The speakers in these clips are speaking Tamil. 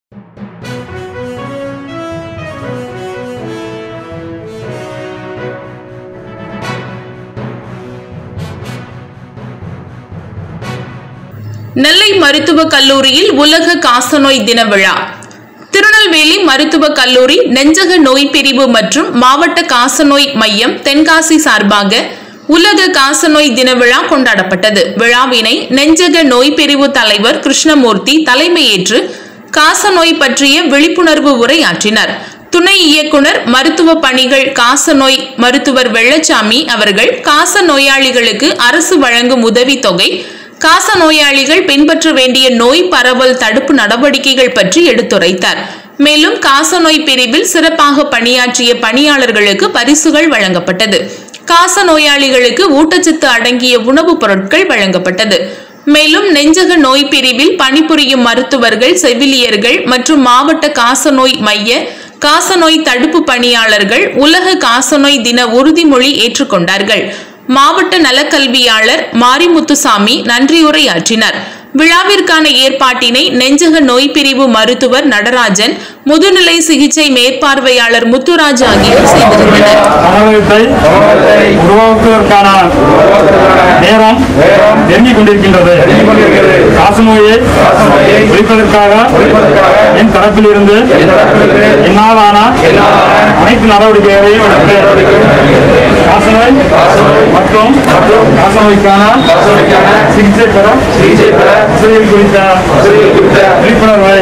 நெல்லை மருத்துவக் கல்லூரியில் உலக காசநோய் தின விழா திருநெல்வேலி மருத்துவக் கல்லூரி நெஞ்சக நோய் பிரிவு மற்றும் மாவட்ட காசநோய் மையம் தென்காசி சார்பாக உலக காசநோய் தின விழா கொண்டாடப்பட்டது விழாவினை நெஞ்சக நோய் பிரிவு தலைவர் கிருஷ்ணமூர்த்தி தலைமையேற்று காசநோய் பற்றிய விழிப்புணர்வு உரையாற்றினார் துணை இயக்குனர் மருத்துவ பணிகள் காசநோய் மருத்துவர் வெள்ளச்சாமி அவர்கள் காச நோயாளிகளுக்கு அரசு வழங்கும் உதவித்தொகை காச நோயாளிகள் பின்பற்ற வேண்டிய நோய் பரவல் தடுப்பு நடவடிக்கைகள் பற்றி எடுத்துரைத்தார் மேலும் காசநோய் பிரிவில் சிறப்பாக பணியாற்றிய பணியாளர்களுக்கு பரிசுகள் வழங்கப்பட்டது காச நோயாளிகளுக்கு ஊட்டச்சத்து அடங்கிய உணவுப் பொருட்கள் வழங்கப்பட்டது மேலும் நெஞ்சக நோய் பிரிவில் பணிபுரியும் மருத்துவர்கள் செவிலியர்கள் மற்றும் மாவட்ட காசநோய் மைய காசநோய் தடுப்பு பணியாளர்கள் உலக காசநோய் தின உறுதிமொழி ஏற்றுக்கொண்டார்கள் மாவட்ட நலக்கல்வியாளர் மாரிமுத்துசாமி நன்றியுரையாற்றினார் விழாவிற்கான ஏற்பாட்டினை நெஞ்சக நோய் பிரிவு மருத்துவர் நடராஜன் முதுநிலை சிகிச்சை மேற்பார்வையாளர் முத்துராஜ் ஆகியோர் செய்திருந்தனர் சமூகத்தை உருவாக்குவதற்கான நேரம் நெருங்கிக் கொண்டிருக்கின்றது காசநோயை ஒழிப்பதற்காக என் தரப்பில் இருந்து என்னாலான அனைத்து நடவடிக்கைகளையும் எடுப்பேன் காசநோய் மற்றும் காசநோய்க்கான சிகிச்சை பெற வசதிகள் குறித்த விழிப்புணர்வை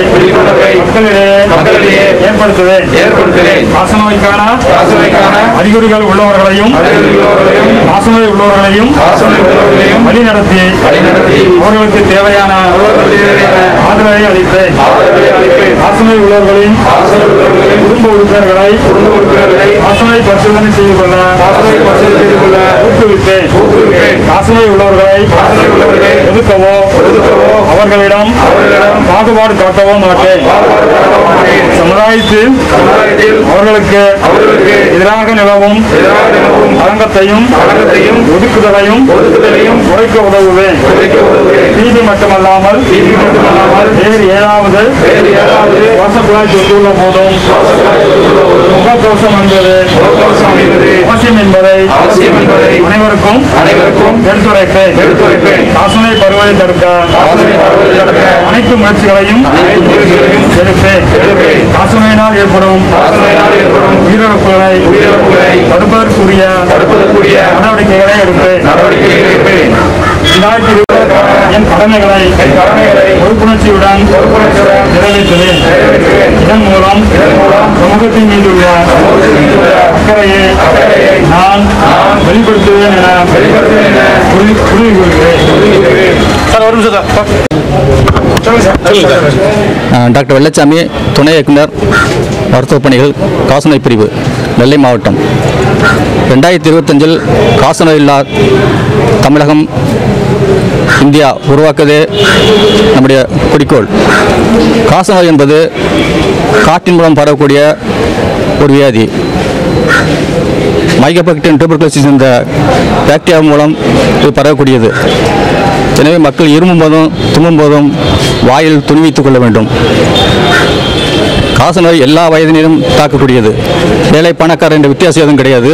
மக்களிடையே ஏற்படுத்துவேன் ஏற்படுத்துவேன் காசநோய்க்கான காசநோய்க்கான அறிகுறிகள் உள்ளவர்களையும் அறிகுறிகளோரையும் காசநோய் உள்ளவர்களையும் காசநோய் உள்ளவர்களையும் வழி நடத்தி வழிநடத்தி அவர்களுக்கு தேவையான அவர்களுக்கு தேவையான ஆதரவை அளிப்பேன் ஆதரவை அளிப்பேன் காசநோய் உள்ளவர்களின் காசநோய் உள்ளவர்களின் குடும்ப உறுப்பினர்களை குடும்ப உறுப்பினர்களை காசநோய் பரிசோதனை செய்து கொள்ள காசநோய் பரிசோதனை செய்து கொள்ள ஊக்குவிப்பேன் ஊக்குவிப்பேன் காசநோய் உள்ளவர்களை காசநோய் உள்ளவர்களை ஒதுக்கவோ ஒதுக்கவோ அவர்களிடம் அவர்களிடம் பாகுபாடு காட்டவோ மாட்டேன் பாகுபாடு காட்டவோ மாட்டேன். சமுதாயத்தில் சமுதாயத்தில் அவர்களுக்கு அவர்களுக்கு எதிராக நிலவும் எதிராக நிலவும் களங்கத்தையும் களங்கத்தையும் ஒதுக்குதலையும் ஒதுக்குதலையும் குறைக்க உதவுவேன் குறைக்க உதவுகிறேன் தீபி மட்டுமல்லாமல் தீர்வு மட்டுமல்லாமல் வேறு ஏதாவது வேறு ஏதாவது சுவாசக்குழாய் தொற்றுள்ள போதும் முகக்கவசம் என்பது முகக்கவசம் அணிவது அவசியம் என்பதை அவசியம் என்பதை அனைவருக்கும் அனைவருக்கும் எடுத்துரைப்பேன் எடுத்துரைப்பேன். காசநோய் பருவதை தடுக்க காசநோய் பரவுவதை தடுக்க அனைத்து முயற்சிகளையும் அனைத்து முயற்சிகளையும் எடுப்பேன் எடுப்பேன். காசநோயினால் ஏற்படும் காசநோயினால் ஏற்படும் உயிரிழப்புகளை உயிரிழப்புகளை தடுப்பதற்குரிய தடுப்பதற்குரிய நடவடிக்கைகளை எடுப்பேன் நடவடிக்கைகளை எடுப்பேன் இரண்டாயிரத்தி இருபதுக்கான என் கடமைகளை என் கடமைகளை பொறுப்புணர்ச்சியுடன் பொறுப்புணர்ச்சியுடன் நிறைவேற்றுவேன் நிறைவேற்றுவேன். இதன் மூலம் இதன் மூலம் சமூகத்தின் மீதுள்ள சமூகத்தின் மீதுள்ள அக்கறையை அக்கறையை நான் நான் வெளிப்படுத்துவேன் என வெளிப்படுத்துவேன் என உறுதி உறுதி கொள்கிறேன் உறுதியேற்கிறேன். நான் டாக்டர் வெள்ளச்சாமி துணை இயக்குனர் மருத்துவப் பணிகள் காசநோய் பிரிவு நெல்லை மாவட்டம் ரெண்டாயிரத்தி இருபத்தஞ்சில் காசநோய் இல்லா தமிழகம் இந்தியா உருவாக்குவதே நம்முடைய குறிக்கோள் காசநோய் என்பது காற்றின் மூலம் பரவக்கூடிய ஒரு வியாதி மைக்கோபாக்டீரியம் டியூபர்குலோசிஸ் என்ற பாக்டீரியா மூலம் இது பரவக்கூடியது எனவே மக்கள் இருமும் போதும் தும்மும் போதும் வாயில் துணி வைத்துக் கொள்ள வேண்டும் காசநோய் எல்லா வயதினரும் தாக்கக்கூடியது ஏழை பணக்காரர் என்ற வித்தியாசம் எதுவும் கிடையாது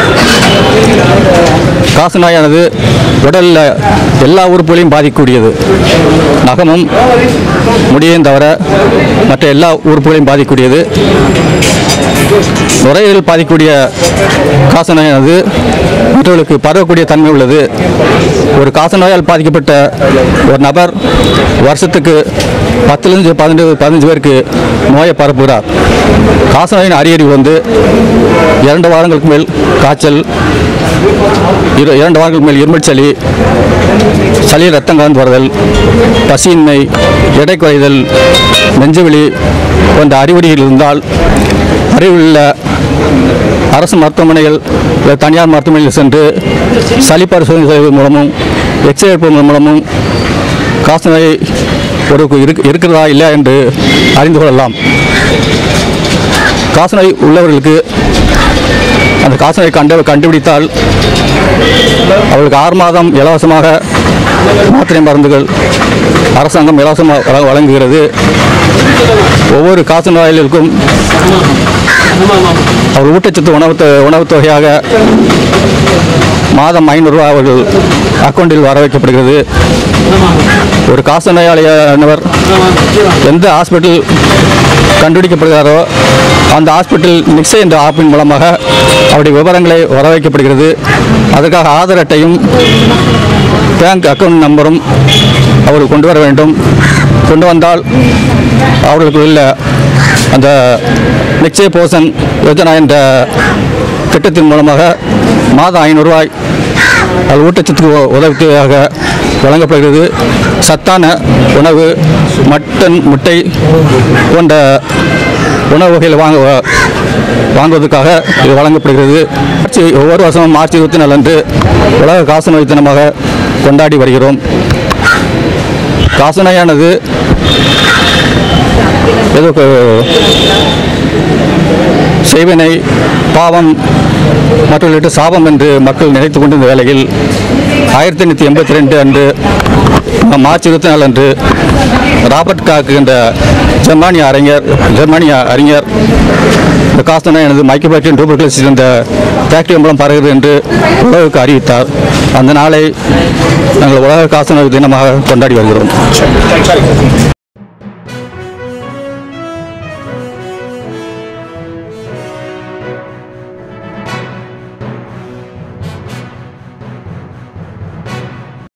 காசநோயானது உடலில் எல்லா உறுப்புகளையும் பாதிக்கக்கூடியது நகமும் முடியையும் தவிர மற்ற எல்லா உறுப்புகளையும் பாதிக்கக்கூடியது நுரையீரல் பாதிக்கக்கூடிய காசநோயானது மற்றவர்களுக்கு பரவக்கூடிய தன்மை உள்ளது ஒரு காசநோயால் பாதிக்கப்பட்ட ஒரு நபர் வருஷத்துக்கு பத்துலேருந்து பதினஞ்சு பதினஞ்சு பேருக்கு நோயை பரப்புகிறார் காசநோயின் அறிகுறி வந்து இரண்டு வாரங்களுக்கு மேல் காய்ச்சல் இரு இரண்டு வாரங்களுக்கு மேல் இருமல் சளி சளியில் ரத்தம் கலந்து வருதல் பசியின்மை எடை குறைதல் நெஞ்சுவலி போன்ற அறிகுறிகள் இருந்தால் அருகிலுள்ள அரசு மருத்துவமனைகள் இல்லை தனியார் மருத்துவமனையில் சென்று சளி பரிசோதனை செய்வதன் மூலமும் எக்ஸ்ரே எடுப்பதன் மூலமும் காசநோய் ஒரு இருக்கு இருக்கிறதா இல்லையா என்று அறிந்து கொள்ளலாம் காசநோய் உள்ளவர்களுக்கு அந்த காசநோய் கண்டு கண்டுபிடித்தால் அவர்களுக்கு ஆறு மாதம் இலவசமாக மாத்திரை மருந்துகள் அரசாங்கம் இலவசமாக வழ- வழங்குகிறது ஒவ்வொரு காசநோயாளிகளுக்கும் அவர் ஊட்டச்சத்து உணவு தொ- உணவுத் தொகையாக மாதம் ஐநூறுரூவா அவர்கள் அக்கௌண்டில் வர வைக்கப்படுகிறது ஒரு காசநோயாளியானவர் எந்த ஹாஸ்பிட்டல் கண்டுபிடிக்கப்படுகிறாரோ அந்த ஹாஸ்பிட்டல் நிக்ஸை என்ற ஆப்பின் மூலமாக அவருடைய விவரங்களை வர வைக்கப்படுகிறது அதற்காக ஆதார் அட்டையும் பேங்க் அக்கவுண்ட் நம்பரும் அவர் கொண்டு வர வேண்டும் கொண்டு வந்தால் அவர்களுக்கு உள்ள அந்த நிச்சய போஷன் யோஜனா என்ற திட்டத்தின் மூலமாக மாதம் ஐநூறுரூவாய் அது ஊட்டச்சத்து உ- உதவித்தொகையாக வழங்கப்படுகிறது சத்தான உணவு மட்டன் முட்டை போன்ற உணவு வகைகள் வாங்க வாங்குவதற்காக இது வழங்கப்படுகிறது மார்ச் ஒவ்வொரு வருஷமும் மார்ச் இருபத்தி நாலு அன்று உலக காசநோய் தினமாக கொண்டாடி வருகிறோம் காசநோயானது ஏதோ க- செய்வினை பாவம் மற்றவர்களிட்ட சாபம் என்று மக்கள் நினைத்து கொண்டிருந்த வேளையில் ஆயிரத்தி எண்ணூற்றி எண்பத்தி ரெண்டு அன்று மார்ச் இருபத்தி நாலு அன்று ராபர்ட் காக் என்ற ஜெர்மானிய அறிஞர் ஜெர்மானிய அறிஞர் இந்த காசநோய் எனது மைக்கோபாக்டீரியம் டூபர்குலோசிஸ் என்ற பாக்டீரியா மூலம் பரவுகிறது என்று உலகுக்கு அறிவித்தார் அந்த நாளை நாங்கள் உலக காசநோய் தினமாக கொண்டாடி வருகிறோம்